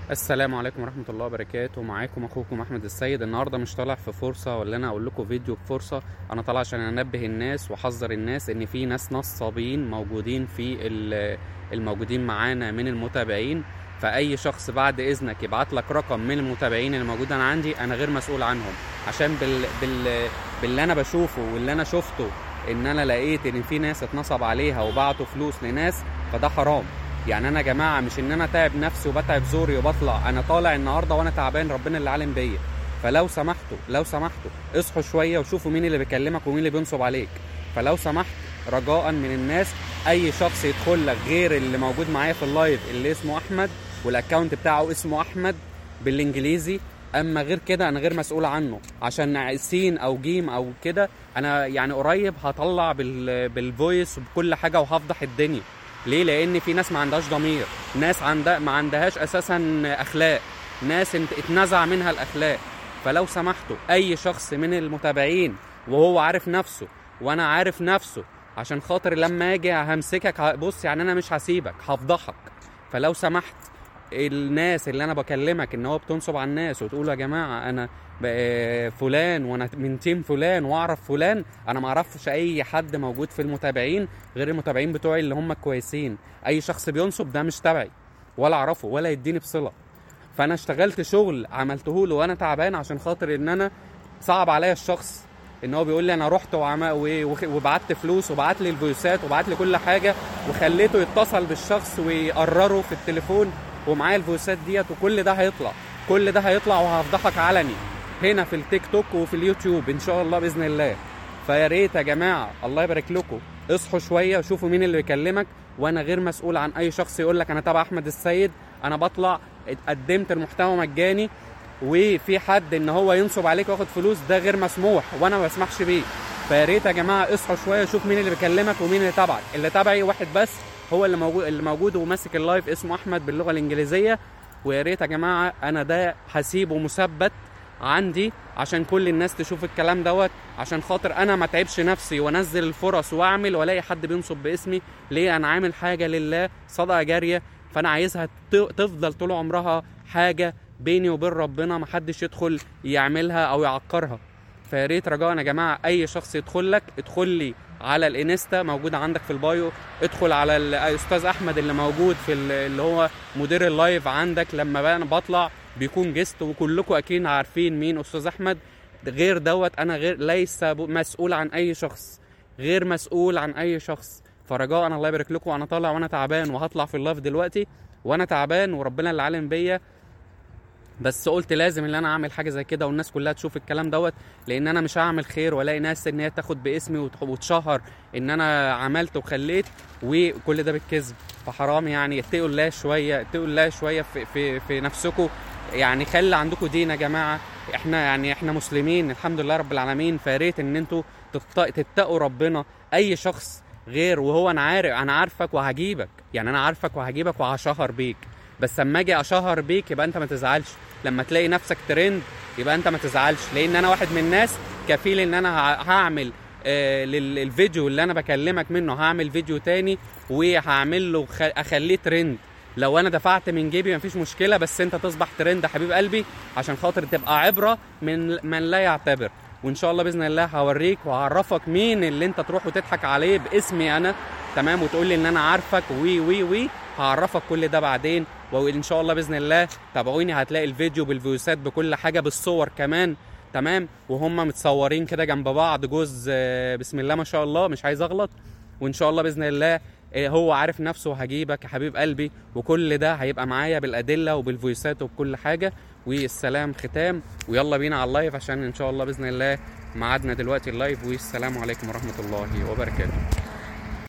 السلام عليكم ورحمة الله وبركاته معاكم اخوكم احمد السيد النهاردة مش طالع في فرصة ولا انا اقول لكم فيديو بفرصة انا طالع عشان انبه الناس واحذر الناس ان في ناس نصابين موجودين في ال- الموجودين معانا من المتابعين فاي شخص بعد اذنك يبعت لك رقم من المتابعين اللي موجود انا عندي انا غير مسؤول عنهم عشان بال... بال... باللي انا بشوفه واللي انا شفته ان انا لقيت ان في ناس اتنصب عليها وبعتوا فلوس لناس فده حرام يعني انا يا جماعه مش ان انا تعب نفسي وبتعب زوري وبطلع انا طالع النهارده وانا تعبان ربنا اللي عالم بيا فلو سمحتوا لو سمحتوا اصحوا شويه وشوفوا مين اللي بيكلمك ومين اللي بينصب عليك فلو سمحت رجاء من الناس اي شخص يدخل لك غير اللي موجود معايا في اللايف اللي اسمه احمد والاكونت بتاعه اسمه احمد بالانجليزي اما غير كده انا غير مسؤول عنه عشان سين او جيم او كده انا يعني قريب هطلع بال بالفويس وبكل حاجه وهفضح الدنيا ليه لان في ناس ما عندهاش ضمير ناس عندها ما عندهاش اساسا اخلاق ناس انت اتنزع منها الاخلاق فلو سمحتوا اي شخص من المتابعين وهو عارف نفسه وانا عارف نفسه عشان خاطر لما اجي همسكك ه- بص يعني انا مش هسيبك هفضحك فلو سمحت الناس اللي انا بكلمك ان هو بتنصب على الناس وتقول يا جماعه انا ب- فلان وانا من تيم فلان واعرف فلان انا ما اعرفش اي حد موجود في المتابعين غير المتابعين بتوعي اللي هم كويسين اي شخص بينصب ده مش تبعي ولا اعرفه ولا يديني بصله فانا اشتغلت شغل عملته له وانا تعبان عشان خاطر ان انا صعب عليا الشخص ان هو بيقول لي انا رحت وعم... و- وخ- وبعت فلوس وبعت لي الفويسات وبعت لي كل حاجه وخليته يتصل بالشخص ويقرره في التليفون ومعايا الفويسات ديت وكل ده هيطلع كل ده هيطلع وهفضحك علني هنا في التيك توك وفي اليوتيوب ان شاء الله باذن الله فيا ريت يا جماعه الله يبارك لكم اصحوا شويه وشوفوا مين اللي بيكلمك وانا غير مسؤول عن اي شخص يقول لك انا تبع احمد السيد انا بطلع قدمت المحتوى مجاني وفي حد ان هو ينصب عليك وياخد فلوس ده غير مسموح وانا ما بسمحش بيه فيا ريت يا جماعه اصحوا شويه شوف مين اللي بيكلمك ومين اللي تبعك اللي تبعي واحد بس هو اللي موجود اللي موجود وماسك اللايف اسمه احمد باللغه الانجليزيه ويا ريت يا جماعه انا ده هسيبه مثبت عندي عشان كل الناس تشوف الكلام دوت عشان خاطر انا ما تعبش نفسي وانزل الفرص واعمل والاقي حد بينصب باسمي ليه انا عامل حاجه لله صدقه جاريه فانا عايزها ت- تفضل طول عمرها حاجه بيني وبين ربنا ما حدش يدخل يعملها او يعكرها فيا ريت رجاء يا جماعه اي شخص يدخل لك ادخل لي على الانستا موجود عندك في البايو ادخل على الاستاذ احمد اللي موجود في ال- اللي هو مدير اللايف عندك لما بقى انا بطلع بيكون جست وكلكم اكيد عارفين مين استاذ احمد غير دوت انا غير ليس ب- مسؤول عن اي شخص غير مسؤول عن اي شخص فرجاء انا الله يبارك لكم انا طالع وانا تعبان وهطلع في اللايف دلوقتي وانا تعبان وربنا اللي عالم بيا بس قلت لازم ان انا اعمل حاجه زي كده والناس كلها تشوف الكلام دوت لان انا مش هعمل خير والاقي ناس ان هي تاخد باسمي وتح- وتشهر ان انا عملت وخليت وكل ده بالكذب فحرام يعني اتقوا الله شويه اتقوا الله شويه في في, في نفسكم يعني خلي عندكم دين يا جماعه احنا يعني احنا مسلمين الحمد لله رب العالمين فياريت ان انتوا تت- تتقوا ربنا اي شخص غير وهو انا عارف انا عارفك وهجيبك يعني انا عارفك وهجيبك وهشهر بيك بس اما اجي اشهر بيك يبقى انت ما تزعلش لما تلاقي نفسك ترند يبقى انت ما تزعلش لان انا واحد من الناس كفيل ان انا ه- هعمل آه لل- الفيديو اللي انا بكلمك منه هعمل فيديو تاني وهعمل له خ- اخليه ترند لو انا دفعت من جيبي مفيش مشكله بس انت تصبح ترند يا حبيب قلبي عشان خاطر تبقى عبره من من لا يعتبر وان شاء الله باذن الله هوريك وهعرفك مين اللي انت تروح وتضحك عليه باسمي انا تمام وتقول لي ان انا عارفك وي وي وي هعرفك كل ده بعدين وان شاء الله باذن الله تابعوني هتلاقي الفيديو بالفيوسات بكل حاجه بالصور كمان تمام وهم متصورين كده جنب بعض جوز آه، بسم الله ما شاء الله مش عايز اغلط وان شاء الله باذن الله آه، هو عارف نفسه وهجيبك يا حبيب قلبي وكل ده هيبقى معايا بالادله وبالفويسات وبكل حاجه والسلام ختام ويلا بينا على اللايف عشان ان شاء الله باذن الله ميعادنا دلوقتي اللايف والسلام عليكم ورحمه الله وبركاته